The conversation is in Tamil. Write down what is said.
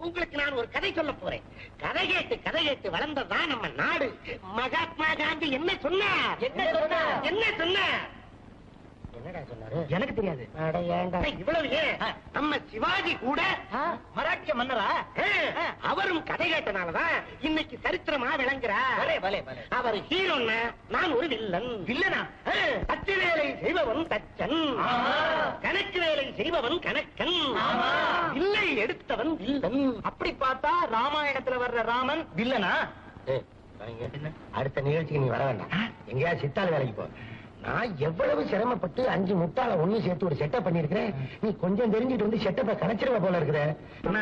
உங்களுக்கு நான் ஒரு கதை சொல்ல போறேன் கதை கேட்டு கதை கேட்டு வளர்ந்ததுதான் நம்ம நாடு மகாத்மா காந்தி என்ன சொன்னார் என்ன சொன்னார்? என்ன சொன்னார் என்னடா சொன்னாரு எனக்கு தெரியாது அட ஏன்டா இவ்வளவு ஏன் ஆ. நம்ம சிவாஜி கூட மராட்டிய மன்னரா ஆ, அவரும் கதை கேட்டனாலதான் இன்னைக்கு சரித்திரமா விளங்குறார் பலே, பலே, பலே. அவர் ஹீரோன்னா நான் ஒரு வில்லன் வில்லனா? ஆ, தச்சு வேலை செய்பவன் தச்சன் ஆமா. கணக்கு வேலை செய்பவன் கணக்கன் ஆமா. வில்லை எடுத்தவன் வில்லன் அப்படி பார்த்தா ராமாயணத்துல வர்ற ராமன் வில்லனா ஏய், வாங்க. அடுத்த நிகழ்ச்சிக்கு நீ வர வேண்டாம் எங்கேயா சித்தாள் வேலைக்கு போ நான் எவ்வளவு சிரமப்பட்டு அஞ்சு முட்டாள ஒண்ணு சேர்த்து ஒரு செட்டப் பண்ணிருக்கிறேன் நீ கொஞ்சம் தெரிஞ்சுட்டு வந்து செட்டப்பை கலைச்சிருவ போல இருக்கிற